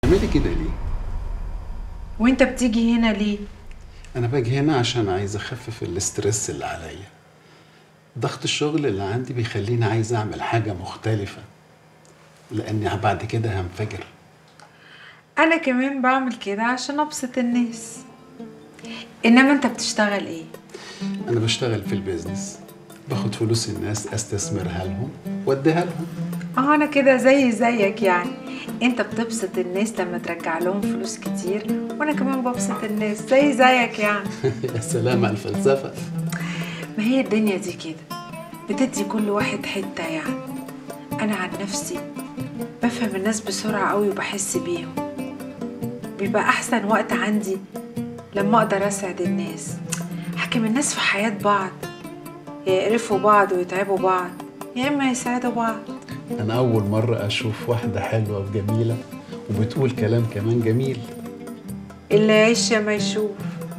اعملي كده ليه وانت بتيجي هنا ليه انا باجي هنا عشان عايز اخفف الاسترس اللي عليا ضغط الشغل اللي عندي بيخليني عايز اعمل حاجه مختلفه لاني بعد كده هنفجر انا كمان بعمل كده عشان ابسط الناس انما انت بتشتغل ايه انا بشتغل في البيزنس باخد فلوس الناس استثمرها لهم واديها لهم اه انا كده زي زيك يعني انت بتبسط الناس لما ترجع لهم فلوس كتير وانا كمان ببسط الناس زي زيك يعني يا سلام على الفلسفه ما هي الدنيا دي كده بتدي كل واحد حتة يعني انا عن نفسي بفهم الناس بسرعة قوي وبحس بيهم بيبقى احسن وقت عندي لما اقدر اسعد الناس حكم الناس في حياة بعض يا يقرفوا بعض ويتعبوا بعض يا اما يساعدوا بعض انا اول مره اشوف واحده حلوه وجميله وبتقول كلام كمان جميل اللي يعيش يا ما يشوف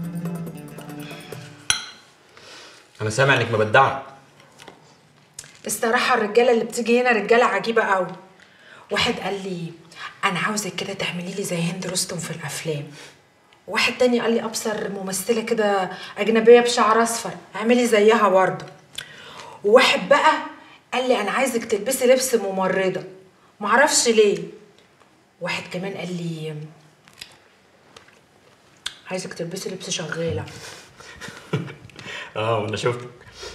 انا سامع انك مبدعه الصراحة الرجالة اللي بتيجي هنا رجالة عجيبة قوي واحد قال لي أنا عاوزك كده تعملي لي زي هند رستم في الأفلام واحد تاني قال لي أبصر ممثلة كده أجنبية بشعر أصفر اعملي زيها برضه وواحد بقى قال لي أنا عايزك تلبسي لبس ممرضة معرفش ليه واحد كمان قال لي عايزك تلبسي لبس شغالة اه وانا شفتك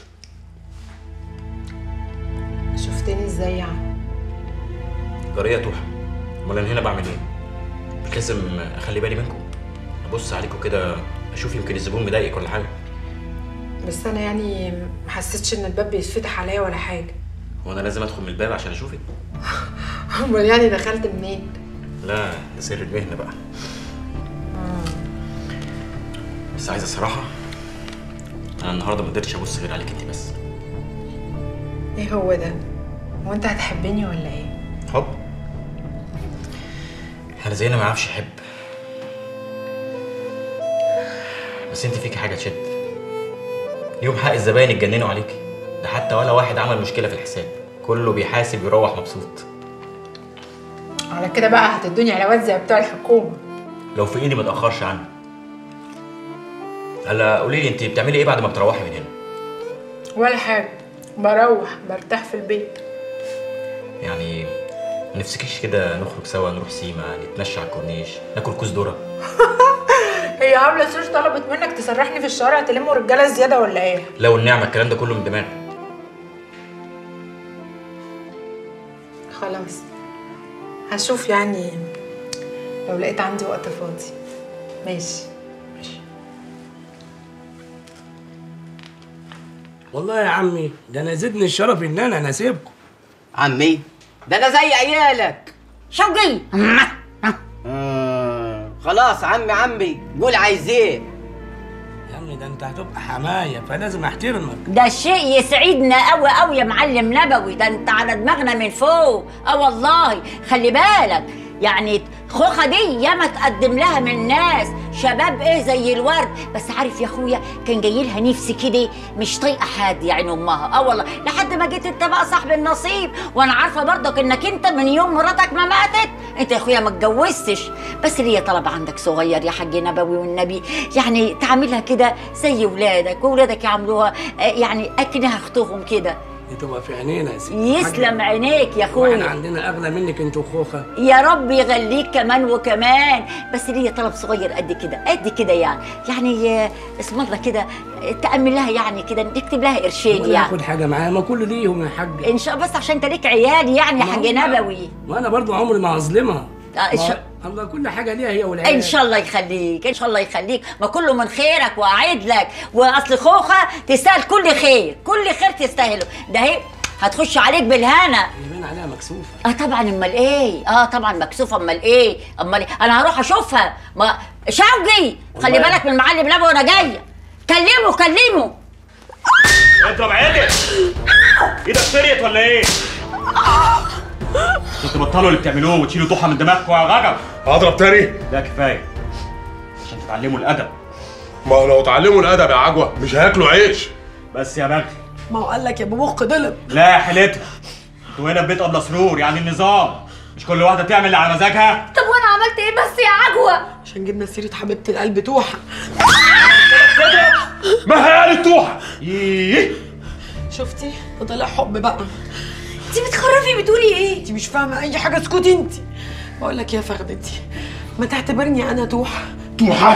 شفتني ازاي يعني جاريه توحه امال انا هنا بعمل ايه مش لازم اخلي بالي منكم ابص عليكم كده اشوف يمكن الزبون مضايقك ولا حاجه بس أنا يعني ما حسيتش إن الباب بيتفتح عليا ولا حاجة هو انا لازم ادخل من الباب عشان اشوفك امال يعني دخلت منين لا ده سر المهنه بقى بس عايز الصراحه انا النهارده ما قدرتش ابص غير عليك انت بس ايه هو ده هو انت هتحبني ولا ايه حب انا زينا ما يعرفش يحب بس انت فيكي حاجه تشد يوم حق الزباين اتجننوا عليكي ده حتى ولا واحد عمل مشكله في الحساب كله بيحاسب ويروح مبسوط على كده بقى هتدوني علاوات زي بتوع الحكومه لو في ايدي ما اتاخرش عنه هلا قولي لي انت بتعملي ايه بعد ما بتروحي من هنا ولا حاجه بروح برتاح في البيت يعني ما نفسكيش كده نخرج سوا نروح سيما نتمشى على الكورنيش ناكل كوز ذره هي عامله سوش طلبت منك تسرحني في الشوارع تلموا رجاله زياده ولا ايه لو النعمه الكلام ده كله من دماغي خلاص هشوف يعني لو لقيت عندي وقت فاضي ماشي ماشي والله يا عمي ده انا زدني الشرف ان انا ناسبكم عمي ده انا زي عيالك شوقي آه خلاص عمي عمي قول عايز ايه يا عمي ده انت هتبقى حمايه فلازم احترمك ده شيء يسعدنا قوي قوي يا معلم نبوي ده انت على دماغنا من فوق اه والله خلي بالك يعني خوخة دي ياما تقدم لها من الناس شباب ايه زي الورد بس عارف يا اخويا كان جاي لها نفسي كده مش طايقه حد يعني امها اه والله لحد ما جيت انت بقى صاحب النصيب وانا عارفه برضك انك انت من يوم مراتك ما ماتت انت يا اخويا ما اتجوزتش بس ليا طلب عندك صغير يا حاج نبوي والنبي يعني تعملها كده زي ولادك وولادك يعملوها آه، يعني اكنها اختهم كده دي تبقى في عينينا يا سيدي يسلم عينيك يا واحنا اخويا عندنا اغلى منك انت وخوخه يا رب يغليك كمان وكمان بس ليا طلب صغير قد كده قد كده يعني يعني آه، اسم الله كده آه، تأمن لها يعني كده نكتب لها قرشين ولا يعني ياخد حاجه معايا ما كل ليهم يا حاج ان شاء الله بس عشان انت ليك عيال يعني يا ما حاج هو- نبوي وانا برضو عمري ما هظلمها آه، إن ما- شاء- الله كل حاجه ليها هي والعيال ان شاء الله يخليك ان شاء الله يخليك ما كله من خيرك واعد لك واصل خوخه تستاهل كل خير كل خير تستاهله ده هي هتخش عليك بالهنا يبان عليها مكسوفه اه طبعا امال ايه اه طبعا مكسوفه امال ايه امال إيه؟ انا هروح اشوفها ما شوقي خلي والله. بالك من المعلم نبوي وانا جايه كلمه كلمه اضرب عادل ايدك فريت ولا ايه؟ انتوا تبطلوا اللي بتعملوه وتشيلوا ضحى من دماغكم يا غجر اضرب تاني ده كفايه عشان تتعلموا الادب ما هو لو اتعلموا الادب يا عجوه مش هياكلوا عيش بس يا بغل ما هو قال لك يا ابو مخ ضلب لا يا حيلتها انتوا هنا في بيت ابله سرور يعني النظام مش كل واحده تعمل اللي على مزاجها طب وانا عملت ايه بس يا عجوه عشان جبنا سيره حبيبه القلب توحه ما هي قالت توحة ايه شفتي ده طلع حب بقى انت بتخرفي بتقولي ايه انت مش فاهمه اي حاجه اسكتي انت بقول لك يا فخدتي ما تعتبرني انا توحه توحة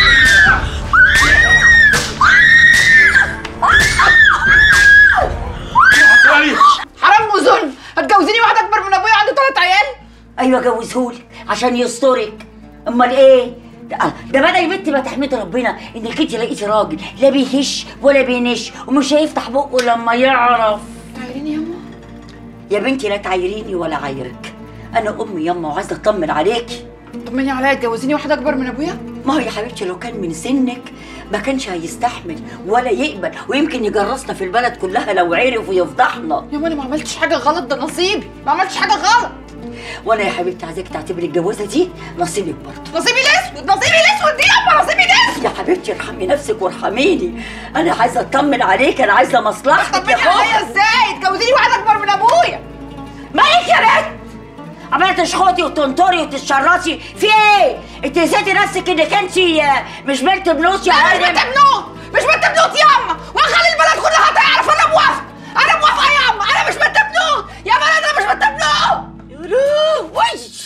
يعني حرام وظلم هتجوزيني واحد اكبر من ابويا عنده ثلاث عيال ايوه جوزهولك عشان يسترك امال ايه ده ده بدا يا بنتي ما تحمدي ربنا انك انت لقيتي راجل لا بيهش ولا بينش ومش هيفتح بقه لما يعرف تعيريني يا ماما يا بنتي لا تعايريني ولا عايرك انا امي ياما وعايزه اطمن عليكي طمني عليا تجوزيني واحد اكبر من ابويا ما هو يا حبيبتي لو كان من سنك ما كانش هيستحمل ولا يقبل ويمكن يجرسنا في البلد كلها لو عرف ويفضحنا يا ماما انا ما عملتش حاجه غلط ده نصيبي ما عملتش حاجه غلط وانا يا حبيبتي عايزاك تعتبري الجوازه دي نصيبك برضه نصيبي الاسود نصيبي الاسود دي يابا نصيبي الاسود يا حبيبتي ارحمي نفسك وارحميني انا عايزه اطمن عليك انا عايزه مصلحتك طمني يا عليا اخويا ازاي تجوزيني واحد اكبر من ابويا مالك يا بنت عماله تشخطي وتنطري وتتشرطي في ايه؟ انت نسيتي نفسك انك انت مش بنت بنوت يا انا مش هانم بنت بنوت مش بنت بنوت ياما واخلي البلد كلها تعرف انا موافقه انا موافقه ياما انا مش بنت بنوت يا بلد انا مش بنت بنوت وش